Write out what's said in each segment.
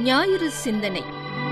ஞாயிறு சிந்தனை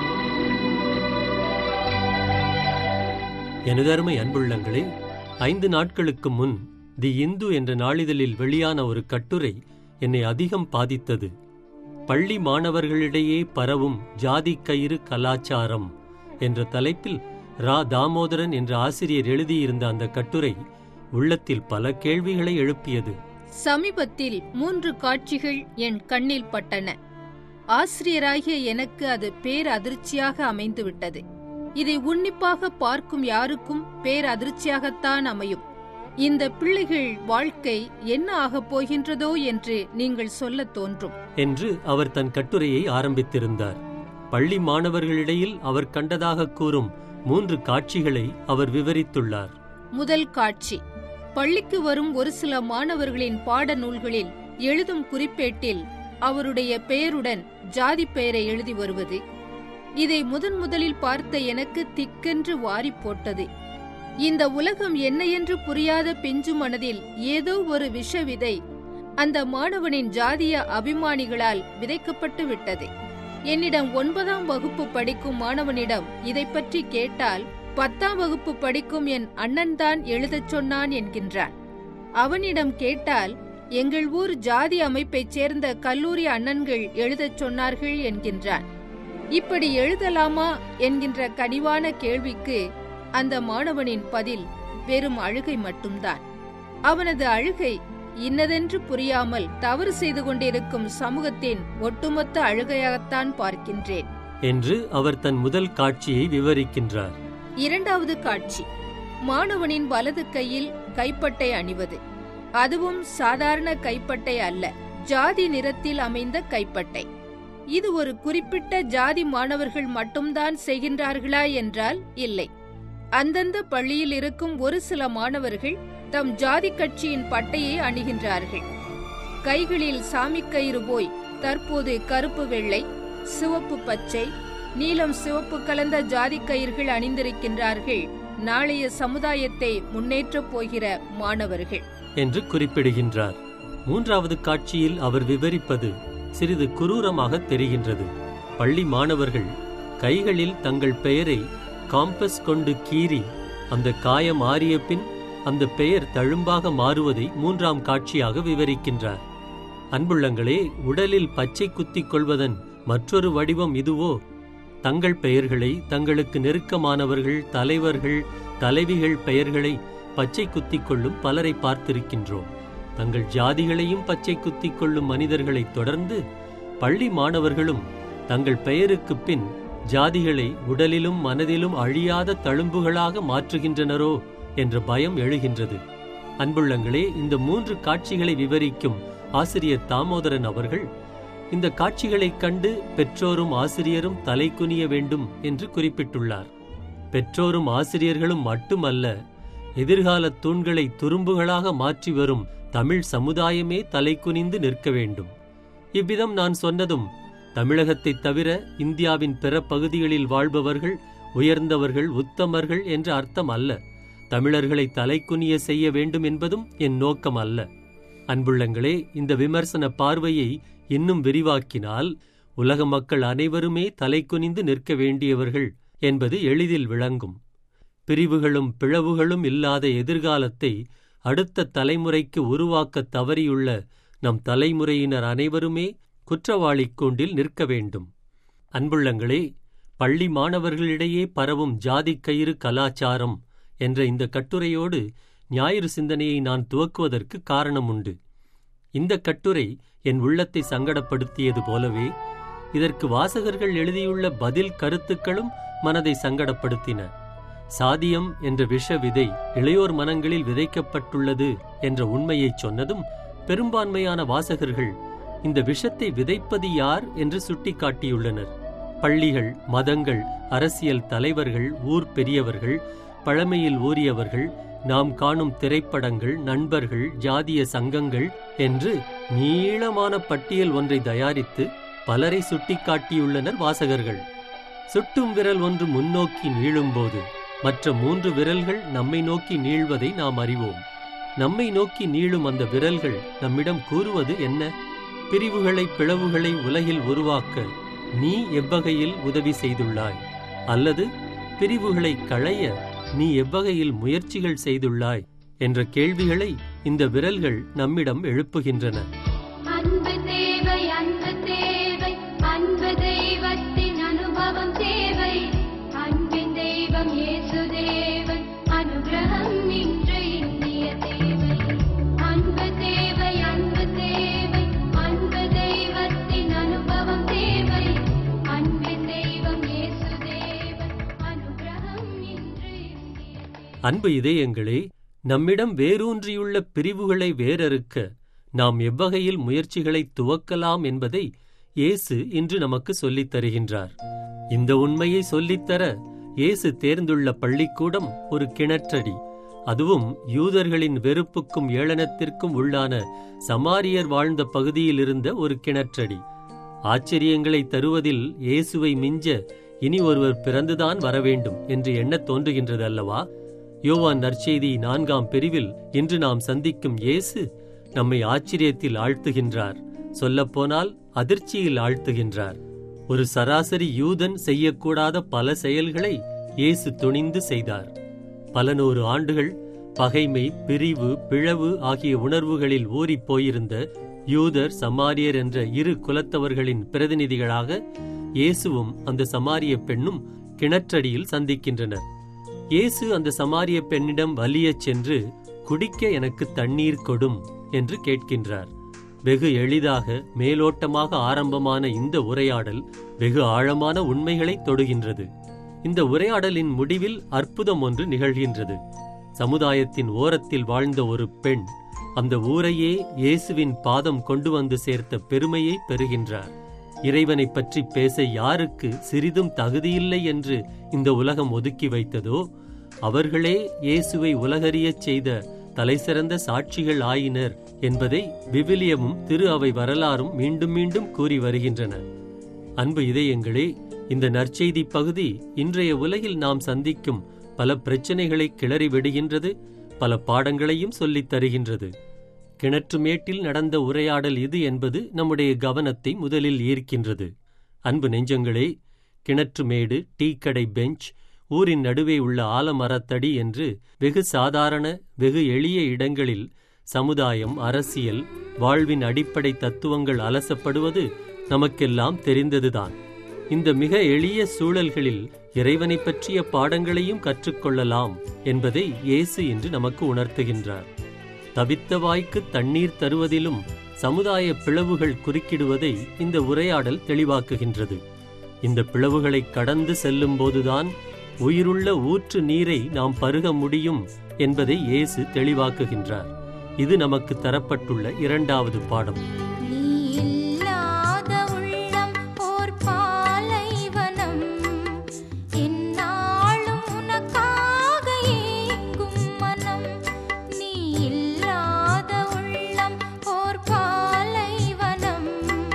எனதருமை அன்புள்ளங்களே ஐந்து நாட்களுக்கு முன் தி இந்து என்ற நாளிதழில் வெளியான ஒரு கட்டுரை என்னை அதிகம் பாதித்தது பள்ளி மாணவர்களிடையே பரவும் ஜாதி கயிறு கலாச்சாரம் என்ற தலைப்பில் ரா தாமோதரன் என்ற ஆசிரியர் எழுதியிருந்த அந்த கட்டுரை உள்ளத்தில் பல கேள்விகளை எழுப்பியது சமீபத்தில் மூன்று காட்சிகள் என் கண்ணில் பட்டன ஆசிரியராகிய எனக்கு அது பேரதிர்ச்சியாக அமைந்துவிட்டது இதை உன்னிப்பாக பார்க்கும் யாருக்கும் பேரதிர்ச்சியாகத்தான் அமையும் இந்த பிள்ளைகள் வாழ்க்கை என்ன ஆகப் போகின்றதோ என்று நீங்கள் சொல்லத் தோன்றும் என்று அவர் தன் கட்டுரையை ஆரம்பித்திருந்தார் பள்ளி மாணவர்களிடையில் அவர் கண்டதாக கூறும் மூன்று காட்சிகளை அவர் விவரித்துள்ளார் முதல் காட்சி பள்ளிக்கு வரும் ஒரு சில மாணவர்களின் பாடநூல்களில் எழுதும் குறிப்பேட்டில் அவருடைய பெயருடன் ஜாதி பெயரை எழுதி வருவது இதை முதன் முதலில் பார்த்த எனக்கு திக்கென்று வாரி போட்டது இந்த உலகம் என்ன என்று புரியாத பிஞ்சு மனதில் ஏதோ ஒரு விஷ விதை அந்த மாணவனின் ஜாதிய அபிமானிகளால் விதைக்கப்பட்டு விட்டது என்னிடம் ஒன்பதாம் வகுப்பு படிக்கும் மாணவனிடம் இதை பற்றி கேட்டால் பத்தாம் வகுப்பு படிக்கும் என் அண்ணன்தான் எழுதச் சொன்னான் என்கின்றான் அவனிடம் கேட்டால் எங்கள் ஊர் ஜாதி அமைப்பைச் சேர்ந்த கல்லூரி அண்ணன்கள் எழுதச் சொன்னார்கள் என்கின்றான் இப்படி எழுதலாமா என்கின்ற கனிவான கேள்விக்கு அந்த மாணவனின் பதில் வெறும் அழுகை மட்டும்தான் அவனது அழுகை இன்னதென்று புரியாமல் தவறு செய்து கொண்டிருக்கும் சமூகத்தின் ஒட்டுமொத்த அழுகையாகத்தான் பார்க்கின்றேன் என்று அவர் தன் முதல் காட்சியை விவரிக்கின்றார் இரண்டாவது காட்சி மாணவனின் வலது கையில் கைப்பட்டை அணிவது அதுவும் சாதாரண கைப்பட்டை அல்ல ஜாதி நிறத்தில் அமைந்த கைப்பட்டை இது ஒரு குறிப்பிட்ட ஜாதி மாணவர்கள் மட்டும்தான் செய்கின்றார்களா என்றால் இல்லை அந்தந்த பள்ளியில் இருக்கும் ஒரு சில மாணவர்கள் தம் ஜாதி கட்சியின் பட்டையை அணிகின்றார்கள் கைகளில் சாமி கயிறு போய் தற்போது கருப்பு வெள்ளை சிவப்பு பச்சை நீலம் சிவப்பு கலந்த ஜாதி கயிர்கள் அணிந்திருக்கின்றார்கள் நாளைய சமுதாயத்தை முன்னேற்றப் போகிற மாணவர்கள் என்று குறிப்பிடுகின்றார் மூன்றாவது காட்சியில் அவர் விவரிப்பது சிறிது குரூரமாக தெரிகின்றது பள்ளி மாணவர்கள் கைகளில் தங்கள் பெயரை காம்பஸ் கொண்டு கீறி அந்த காயம் ஆறிய பின் அந்த பெயர் தழும்பாக மாறுவதை மூன்றாம் காட்சியாக விவரிக்கின்றார் அன்புள்ளங்களே உடலில் பச்சை குத்திக் கொள்வதன் மற்றொரு வடிவம் இதுவோ தங்கள் பெயர்களை தங்களுக்கு நெருக்கமானவர்கள் தலைவர்கள் தலைவிகள் பெயர்களை பச்சை குத்திக் கொள்ளும் பலரை பார்த்திருக்கின்றோம் தங்கள் ஜாதிகளையும் பச்சை குத்திக் கொள்ளும் மனிதர்களைத் தொடர்ந்து பள்ளி மாணவர்களும் தங்கள் பெயருக்குப் பின் ஜாதிகளை உடலிலும் மனதிலும் அழியாத தழும்புகளாக மாற்றுகின்றனரோ என்ற பயம் எழுகின்றது அன்புள்ளங்களே இந்த மூன்று காட்சிகளை விவரிக்கும் ஆசிரியர் தாமோதரன் அவர்கள் இந்த காட்சிகளைக் கண்டு பெற்றோரும் ஆசிரியரும் தலை குனிய வேண்டும் என்று குறிப்பிட்டுள்ளார் பெற்றோரும் ஆசிரியர்களும் மட்டுமல்ல எதிர்கால தூண்களை துரும்புகளாக மாற்றி வரும் தமிழ் சமுதாயமே தலை குனிந்து நிற்க வேண்டும் இவ்விதம் நான் சொன்னதும் தமிழகத்தைத் தவிர இந்தியாவின் பிற பகுதிகளில் வாழ்பவர்கள் உயர்ந்தவர்கள் உத்தமர்கள் என்ற அர்த்தம் அல்ல தமிழர்களை தலைக்குனிய செய்ய வேண்டும் என்பதும் என் நோக்கம் அல்ல அன்புள்ளங்களே இந்த விமர்சன பார்வையை இன்னும் விரிவாக்கினால் உலக மக்கள் அனைவருமே தலைக்குனிந்து நிற்க வேண்டியவர்கள் என்பது எளிதில் விளங்கும் பிரிவுகளும் பிளவுகளும் இல்லாத எதிர்காலத்தை அடுத்த தலைமுறைக்கு உருவாக்க தவறியுள்ள நம் தலைமுறையினர் அனைவருமே குற்றவாளிக் கூண்டில் நிற்க வேண்டும் அன்புள்ளங்களே பள்ளி மாணவர்களிடையே பரவும் ஜாதி கயிறு கலாச்சாரம் என்ற இந்த கட்டுரையோடு ஞாயிறு சிந்தனையை நான் துவக்குவதற்கு காரணம் உண்டு இந்த கட்டுரை என் உள்ளத்தை சங்கடப்படுத்தியது போலவே இதற்கு வாசகர்கள் எழுதியுள்ள பதில் கருத்துக்களும் மனதை சங்கடப்படுத்தின சாதியம் என்ற விஷ விதை இளையோர் மனங்களில் விதைக்கப்பட்டுள்ளது என்ற உண்மையைச் சொன்னதும் பெரும்பான்மையான வாசகர்கள் இந்த விஷத்தை விதைப்பது யார் என்று சுட்டிக்காட்டியுள்ளனர் பள்ளிகள் மதங்கள் அரசியல் தலைவர்கள் ஊர் பெரியவர்கள் பழமையில் ஊறியவர்கள் நாம் காணும் திரைப்படங்கள் நண்பர்கள் ஜாதிய சங்கங்கள் என்று நீளமான பட்டியல் ஒன்றை தயாரித்து பலரை சுட்டிக்காட்டியுள்ளனர் வாசகர்கள் சுட்டும் விரல் ஒன்று முன்னோக்கி நீளும்போது மற்ற மூன்று விரல்கள் நம்மை நோக்கி நீள்வதை நாம் அறிவோம் நம்மை நோக்கி நீளும் அந்த விரல்கள் நம்மிடம் கூறுவது என்ன பிரிவுகளை பிளவுகளை உலகில் உருவாக்க நீ எவ்வகையில் உதவி செய்துள்ளாய் அல்லது பிரிவுகளை களைய நீ எவ்வகையில் முயற்சிகள் செய்துள்ளாய் என்ற கேள்விகளை இந்த விரல்கள் நம்மிடம் எழுப்புகின்றன அன்பு தேவை அன்பு தேவை அன்பு தெய்வத்தின் அனுபவம் தேவை அன்பின் தெய்வம் இயேசு தேவன் அனுகிரகம் இன்று இந்திய தேவை அன்பு தேவை அன்பு தேவை அன்பு தெய்வத்தின் அனுபவம் தேவை அன்பின் தெய்வம் இயேசு தேவன் அனுகிரகம் இன்று இந்திய தேவை அன்பு இதயங்களே நம்மிடம் வேரூன்றியுள்ள பிரிவுகளை வேரறுக்க நாம் எவ்வகையில் முயற்சிகளை துவக்கலாம் என்பதை இயேசு இன்று நமக்கு சொல்லித் தருகின்றார் இந்த உண்மையை சொல்லித்தர இயேசு தேர்ந்துள்ள பள்ளிக்கூடம் ஒரு கிணற்றடி அதுவும் யூதர்களின் வெறுப்புக்கும் ஏளனத்திற்கும் உள்ளான சமாரியர் வாழ்ந்த பகுதியில் இருந்த ஒரு கிணற்றடி ஆச்சரியங்களை தருவதில் இயேசுவை மிஞ்ச இனி ஒருவர் பிறந்துதான் வரவேண்டும் என்று எண்ணத் தோன்றுகின்றது அல்லவா யோவான் நற்செய்தி நான்காம் பிரிவில் இன்று நாம் சந்திக்கும் இயேசு நம்மை ஆச்சரியத்தில் ஆழ்த்துகின்றார் சொல்லப்போனால் அதிர்ச்சியில் ஆழ்த்துகின்றார் ஒரு சராசரி யூதன் செய்யக்கூடாத பல செயல்களை இயேசு துணிந்து செய்தார் பல நூறு ஆண்டுகள் பகைமை பிரிவு பிளவு ஆகிய உணர்வுகளில் ஊறிப் போயிருந்த யூதர் சமாரியர் என்ற இரு குலத்தவர்களின் பிரதிநிதிகளாக இயேசுவும் அந்த சமாரிய பெண்ணும் கிணற்றடியில் சந்திக்கின்றனர் இயேசு அந்த சமாரிய பெண்ணிடம் வலியச் சென்று குடிக்க எனக்கு தண்ணீர் கொடும் என்று கேட்கின்றார் வெகு எளிதாக மேலோட்டமாக ஆரம்பமான இந்த உரையாடல் வெகு ஆழமான உண்மைகளை தொடுகின்றது இந்த உரையாடலின் முடிவில் அற்புதம் ஒன்று நிகழ்கின்றது சமுதாயத்தின் ஓரத்தில் வாழ்ந்த ஒரு பெண் அந்த ஊரையே இயேசுவின் பாதம் கொண்டு வந்து சேர்த்த பெருமையை பெறுகின்றார் இறைவனைப் பற்றி பேச யாருக்கு சிறிதும் தகுதியில்லை என்று இந்த உலகம் ஒதுக்கி வைத்ததோ அவர்களே இயேசுவை உலகறியச் செய்த தலைசிறந்த சாட்சிகள் ஆயினர் என்பதை விவிலியமும் திரு அவை வரலாறும் மீண்டும் மீண்டும் கூறி வருகின்றன அன்பு இதயங்களே இந்த நற்செய்தி பகுதி இன்றைய உலகில் நாம் சந்திக்கும் பல பிரச்சனைகளை கிளறி விடுகின்றது பல பாடங்களையும் சொல்லித் தருகின்றது கிணற்று மேட்டில் நடந்த உரையாடல் இது என்பது நம்முடைய கவனத்தை முதலில் ஈர்க்கின்றது அன்பு நெஞ்சங்களே கிணற்று மேடு டீக்கடை பெஞ்ச் ஊரின் நடுவே உள்ள ஆலமரத்தடி என்று வெகு சாதாரண வெகு எளிய இடங்களில் சமுதாயம் அரசியல் வாழ்வின் அடிப்படை தத்துவங்கள் அலசப்படுவது நமக்கெல்லாம் தெரிந்ததுதான் இந்த மிக எளிய சூழல்களில் இறைவனைப் பற்றிய பாடங்களையும் கற்றுக்கொள்ளலாம் என்பதை இயேசு இன்று நமக்கு உணர்த்துகின்றார் தவித்த வாய்க்கு தண்ணீர் தருவதிலும் சமுதாய பிளவுகள் குறுக்கிடுவதை இந்த உரையாடல் தெளிவாக்குகின்றது இந்த பிளவுகளை கடந்து செல்லும்போதுதான் உயிருள்ள ஊற்று நீரை நாம் பருக முடியும் என்பதை இயேசு தெளிவாக்குகின்றார் இது நமக்கு தரப்பட்டுள்ள இரண்டாவது பாடம் நீ இல்லாத உள்ளம் ஓர் பாலைவனம் என்னாலும் உனக்காக ஏங்கும் மனம் நீ இல்லாத உள்ளம் ஓர் பாலைவனம்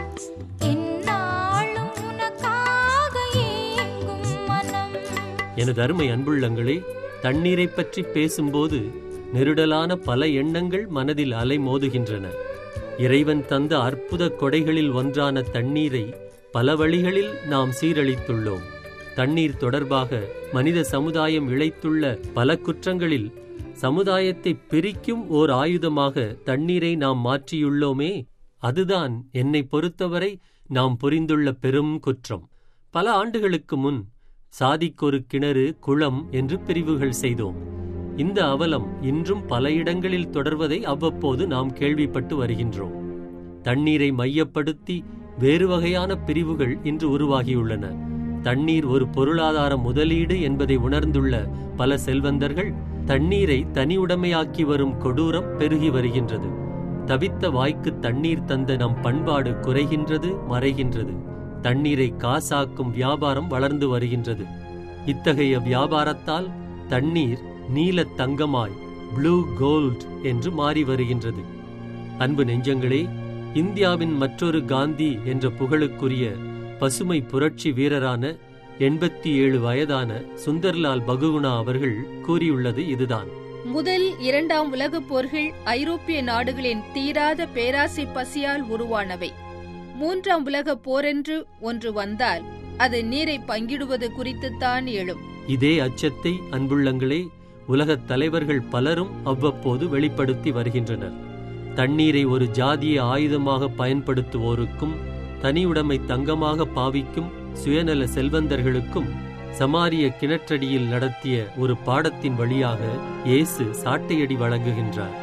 என்னாலும் உனக்காக ஏங்கும் மனம் எனது அருமை அன்புள்ளங்களே தண்ணீரைப் பற்றி பேசும்போது நெருடலான பல எண்ணங்கள் மனதில் அலைமோதுகின்றன இறைவன் தந்த அற்புத கொடைகளில் ஒன்றான தண்ணீரை பல வழிகளில் நாம் சீரழித்துள்ளோம் தண்ணீர் தொடர்பாக மனித சமுதாயம் இழைத்துள்ள பல குற்றங்களில் சமுதாயத்தை பிரிக்கும் ஓர் ஆயுதமாக தண்ணீரை நாம் மாற்றியுள்ளோமே அதுதான் என்னை பொறுத்தவரை நாம் புரிந்துள்ள பெரும் குற்றம் பல ஆண்டுகளுக்கு முன் சாதிக்கொரு கிணறு குளம் என்று பிரிவுகள் செய்தோம் இந்த அவலம் இன்றும் பல இடங்களில் தொடர்வதை அவ்வப்போது நாம் கேள்விப்பட்டு வருகின்றோம் தண்ணீரை மையப்படுத்தி வேறு வகையான பிரிவுகள் இன்று உருவாகியுள்ளன தண்ணீர் ஒரு பொருளாதார முதலீடு என்பதை உணர்ந்துள்ள பல செல்வந்தர்கள் தண்ணீரை தனியுடைமையாக்கி வரும் கொடூரம் பெருகி வருகின்றது தவித்த வாய்க்கு தண்ணீர் தந்த நம் பண்பாடு குறைகின்றது மறைகின்றது தண்ணீரை காசாக்கும் வியாபாரம் வளர்ந்து வருகின்றது இத்தகைய வியாபாரத்தால் தண்ணீர் நீலத் தங்கமாய் ப்ளூ கோல்ட் என்று மாறி வருகின்றது அன்பு நெஞ்சங்களே இந்தியாவின் மற்றொரு காந்தி என்ற புகழுக்குரிய பசுமை புரட்சி வீரரான எண்பத்தி ஏழு வயதான சுந்தர்லால் பகுகுணா அவர்கள் கூறியுள்ளது இதுதான் முதல் இரண்டாம் உலகப் போர்கள் ஐரோப்பிய நாடுகளின் தீராத பேராசை பசியால் உருவானவை மூன்றாம் உலக போரென்று ஒன்று வந்தால் அது நீரை பங்கிடுவது குறித்துத்தான் எழும் இதே அச்சத்தை அன்புள்ளங்களே உலகத் தலைவர்கள் பலரும் அவ்வப்போது வெளிப்படுத்தி வருகின்றனர் தண்ணீரை ஒரு ஜாதிய ஆயுதமாக பயன்படுத்துவோருக்கும் தனியுடைமை தங்கமாக பாவிக்கும் சுயநல செல்வந்தர்களுக்கும் சமாரிய கிணற்றடியில் நடத்திய ஒரு பாடத்தின் வழியாக இயேசு சாட்டையடி வழங்குகின்றார்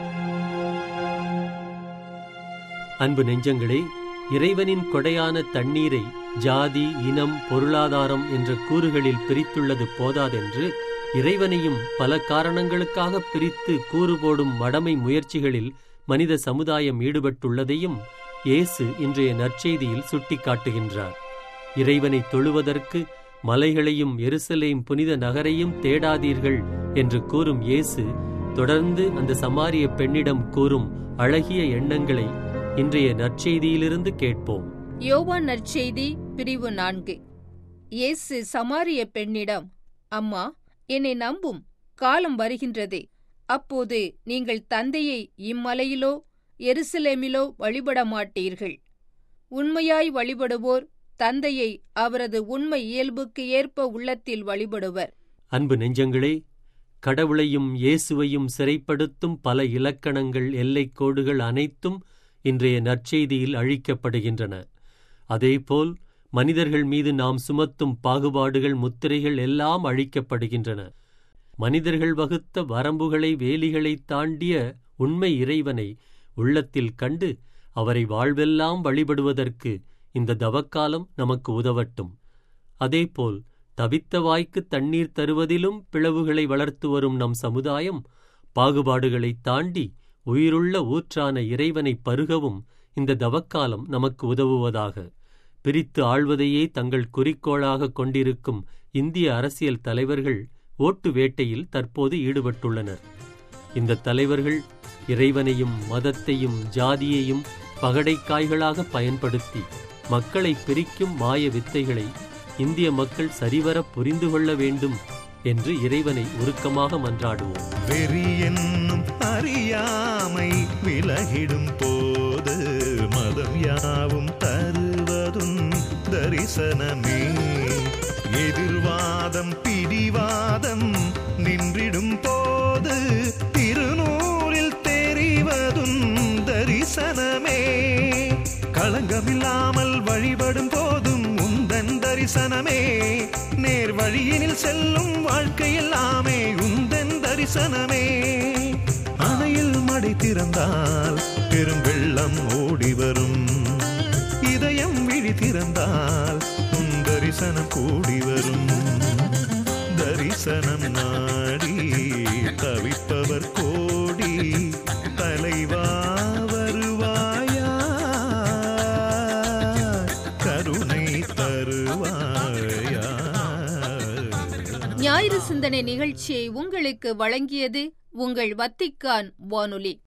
அன்பு நெஞ்சங்களே இறைவனின் கொடையான தண்ணீரை ஜாதி இனம் பொருளாதாரம் என்ற கூறுகளில் பிரித்துள்ளது போதாதென்று இறைவனையும் பல காரணங்களுக்காக பிரித்து கூறு போடும் மடமை முயற்சிகளில் மனித சமுதாயம் ஈடுபட்டுள்ளதையும் இயேசு இன்றைய நற்செய்தியில் சுட்டிக்காட்டுகின்றார் இறைவனை தொழுவதற்கு மலைகளையும் எருசலேம் புனித நகரையும் தேடாதீர்கள் என்று கூறும் இயேசு தொடர்ந்து அந்த சமாரிய பெண்ணிடம் கூறும் அழகிய எண்ணங்களை இன்றைய நற்செய்தியிலிருந்து கேட்போம் யோவான் நற்செய்தி பிரிவு நான்கு இயேசு சமாரிய பெண்ணிடம் அம்மா என்னை நம்பும் காலம் வருகின்றது அப்போது நீங்கள் தந்தையை இம்மலையிலோ எருசலேமிலோ வழிபட மாட்டீர்கள் உண்மையாய் வழிபடுவோர் தந்தையை அவரது உண்மை இயல்புக்கு ஏற்ப உள்ளத்தில் வழிபடுவர் அன்பு நெஞ்சங்களே கடவுளையும் இயேசுவையும் சிறைப்படுத்தும் பல இலக்கணங்கள் எல்லைக்கோடுகள் அனைத்தும் இன்றைய நற்செய்தியில் அழிக்கப்படுகின்றன அதேபோல் மனிதர்கள் மீது நாம் சுமத்தும் பாகுபாடுகள் முத்திரைகள் எல்லாம் அழிக்கப்படுகின்றன மனிதர்கள் வகுத்த வரம்புகளை வேலிகளை தாண்டிய உண்மை இறைவனை உள்ளத்தில் கண்டு அவரை வாழ்வெல்லாம் வழிபடுவதற்கு இந்த தவக்காலம் நமக்கு உதவட்டும் அதேபோல் தவித்த வாய்க்கு தண்ணீர் தருவதிலும் பிளவுகளை வளர்த்து வரும் நம் சமுதாயம் பாகுபாடுகளை தாண்டி உயிருள்ள ஊற்றான இறைவனை பருகவும் இந்த தவக்காலம் நமக்கு உதவுவதாக பிரித்து ஆள்வதையே தங்கள் குறிக்கோளாக கொண்டிருக்கும் இந்திய அரசியல் தலைவர்கள் ஓட்டு வேட்டையில் தற்போது ஈடுபட்டுள்ளனர் இந்த தலைவர்கள் இறைவனையும் மதத்தையும் ஜாதியையும் பகடைக்காய்களாக பயன்படுத்தி மக்களை பிரிக்கும் மாய வித்தைகளை இந்திய மக்கள் சரிவர புரிந்து கொள்ள வேண்டும் என்று இறைவனை உருக்கமாக மன்றாடுவோம் வெறி என்னும் அறியாமை விலகிடும் போது மதம் யாவும் தருவதும் தரிசனமே எதிர்வாதம் பிடிவாதம் நின்றிடும் போது திருநூலில் தெரிவதும் தரிசனமே களங்கமில்லாமல் வழிபடும் போதும் உந்தன் தரிசனமே நேர் வழியினில் செல்லும் வாழ்க்கை எல்லாமே உந்தன் தரிசனமே அணையில் மடை திறந்தால் பெரும் வெள்ளம் ஓடி வரும் இதயம் விழி திறந்தால் உன் தரிசனம் கூடி வரும் தரிசனம் நாடி தவிப்பவர் கோடி தலைவா வருவாயா கருணை தருவாயா ஞாயிறு சிந்தனை நிகழ்ச்சியை உங்களுக்கு வழங்கியது உங்கள் வத்திக்கான் வானொலி